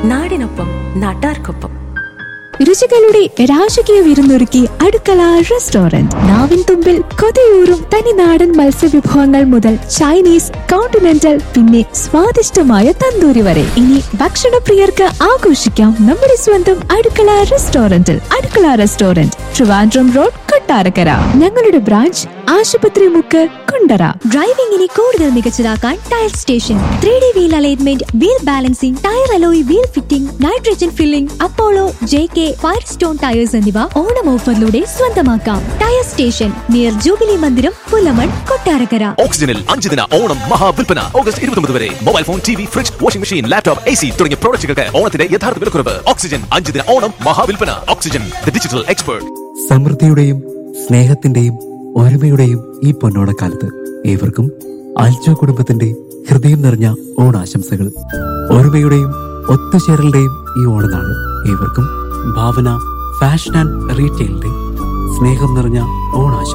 നാടിനൊപ്പം നാട്ടാർക്കൊപ്പം രുചികളുടെ രാജകീയ വിരുന്നൊരുക്കി അടുക്കള റെസ്റ്റോറന്റ് നാവിൻ തുമ്പിൽ കൊതിയൂറും തനിനാടൻ മത്സ്യവിഭവങ്ങൾ മുതൽ ചൈനീസ് കോണ്ടിനെന്റൽ പിന്നെ സ്വാദിഷ്ടമായ തന്തൂരി വരെ ഇനി ഭക്ഷണപ്രിയർക്ക് ആഘോഷിക്കാം നമ്മുടെ സ്വന്തം അടുക്കള റെസ്റ്റോറന്റിൽ അടുക്കള റെസ്റ്റോറന്റ് ട്രിവാൻഡ്രം റോഡ് കൊട്ടാരക്കര ഞങ്ങളുടെ ബ്രാഞ്ച് ആശുപത്രി മുക്ക് കുണ്ടറ ഡ്രൈവിംഗിനെ കൂടുതൽ മികച്ചതാക്കാൻ tyre station three D wheel alignment wheel balancing tyre alloy wheel fitting nitrogen filling Apollo J K Firestone tyres എന്നിവ ഓണം ഓഫറിലൂടെ സ്വന്തമാക്കാം ടയർ സ്റ്റേഷൻ നിയർ ജൂബിലി മന്ദിരം പുലമൺ കൊട്ടാരക്കര ഓക്സിജനിൽ അഞ്ച് ദിന ഓണം മഹാവിൽപ്പന ഓഗസ്റ്റ് ഇരുപത്തൊമ്പത് വരെ mobile phone T V fridge washing machine laptop A C തുടങ്ങിയ പ്രോഡക്റ്റുകൾക്ക് ഓണത്തിന്റെ യഥാർത്ഥ വിലക്കുറവ് ഓക്സിജൻ അഞ്ച് ദിന ഓണം മഹാവിൽപ്പന ഓക്സിജൻ ദ ഡിജിറ്റൽ എക്സ്പേർട്ട് സമൃദ്ധിയുടെയും സ്നേഹത്തിന്റെയും ഒരുമയുടെയും ഈ പൊന്നോണക്കാലത്ത് ഏവർക്കും ആൽജോ കുടുംബത്തിന്റെ ഹൃദയം നിറഞ്ഞ ഓണാശംസകൾ ഒരുമയുടെയും ഒത്തുചേരലുടെയും ഈ ഓണനാണ് ഏവർക്കും ഭാവന ഫാഷൻ ആൻഡ് റീറ്റെയിലിന്റെ സ്നേഹം നിറഞ്ഞ ഓണാശംസകൾ